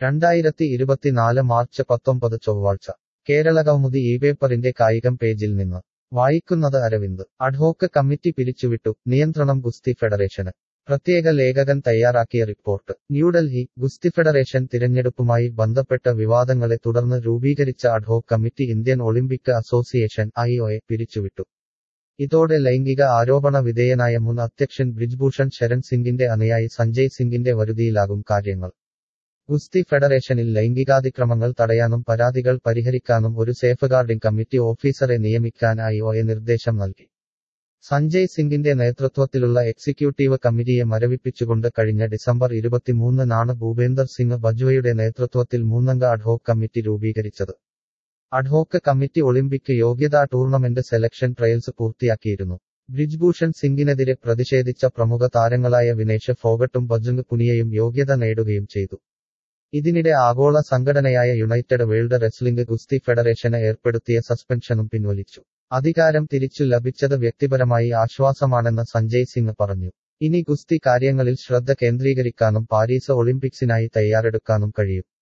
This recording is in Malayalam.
രണ്ടായിരത്തി ഇരുപത്തിനാല് മാർച്ച് പത്തൊമ്പത് ചൊവ്വാഴ്ച കേരളകൗമുദി ഈ പേപ്പറിന്റെ കായികം പേജിൽ നിന്ന് വായിക്കുന്നത് അരവിന്ദ് അഡ്ഹോക്ക് കമ്മിറ്റി പിരിച്ചുവിട്ടു നിയന്ത്രണം ഗുസ്തി ഫെഡറേഷന് പ്രത്യേക ലേഖകൻ തയ്യാറാക്കിയ റിപ്പോർട്ട് ന്യൂഡൽഹി ഗുസ്തി ഫെഡറേഷൻ തിരഞ്ഞെടുപ്പുമായി ബന്ധപ്പെട്ട വിവാദങ്ങളെ തുടർന്ന് രൂപീകരിച്ച ad hoc committee Indian Olympic association ഐഒയെ പിരിച്ചുവിട്ടു ഇതോടെ ലൈംഗിക ആരോപണ വിധേയനായ മുൻ അധ്യക്ഷൻ ബ്രിജ്ഭൂഷൺ ശരൺ സിംഗിന്റെ അനുയായി സഞ്ജയ് സിംഗിന്റെ വരുതിയിലാകും കാര്യങ്ങൾ ഗുസ്തി ഫെഡറേഷനിൽ ലൈംഗികാതിക്രമങ്ങൾ തടയാനും പരാതികൾ പരിഹരിക്കാനും ഒരു സേഫ്ഗാർഡിംഗ് കമ്മിറ്റി ഓഫീസറെ നിയമിക്കാൻ ഐഒഎ നിർദ്ദേശം നൽകി സഞ്ജയ് സിംഗിന്റെ നേതൃത്വത്തിലുള്ള എക്സിക്യൂട്ടീവ് കമ്മിറ്റിയെ മരവിപ്പിച്ചുകൊണ്ട് കഴിഞ്ഞ ഡിസംബർ ഇരുപത്തിമൂന്നിനാണ് ഭൂപേന്ദർ സിംഗ് ബജ്വയുടെ നേതൃത്വത്തിൽ മൂന്നംഗ അഡ്ഹോക്ക് കമ്മിറ്റി രൂപീകരിച്ചത് അഡ്ഹോക്ക് കമ്മിറ്റി ഒളിമ്പിക് യോഗ്യതാ ടൂർണമെന്റ് സെലക്ഷൻ ട്രയൽസ് പൂർത്തിയാക്കിയിരുന്നു ബ്രിജ്ഭൂഷൺ സിംഗിനെതിരെ പ്രതിഷേധിച്ച പ്രമുഖ താരങ്ങളായ വിനേഷ് ഫോഗട്ടും ബജുങ് പുനിയയും യോഗ്യത നേടുകയും ചെയ്തു ഇതിനിടെ ആഗോള സംഘടനയായ യുണൈറ്റഡ് വേൾഡ് റെസ്ലിംഗ് ഗുസ്തി ഫെഡറേഷന് ഏർപ്പെടുത്തിയ സസ്പെൻഷനും പിൻവലിച്ചു അധികാരം തിരിച്ചു ലഭിച്ചത് വ്യക്തിപരമായി ആശ്വാസമാണെന്ന് സഞ്ജയ് സിംഗ് പറഞ്ഞു ഇനി ഗുസ്തി കാര്യങ്ങളിൽ ശ്രദ്ധ കേന്ദ്രീകരിക്കാനും പാരീസ് ഒളിമ്പിക്സിനായി തയ്യാറെടുക്കാനും കഴിയും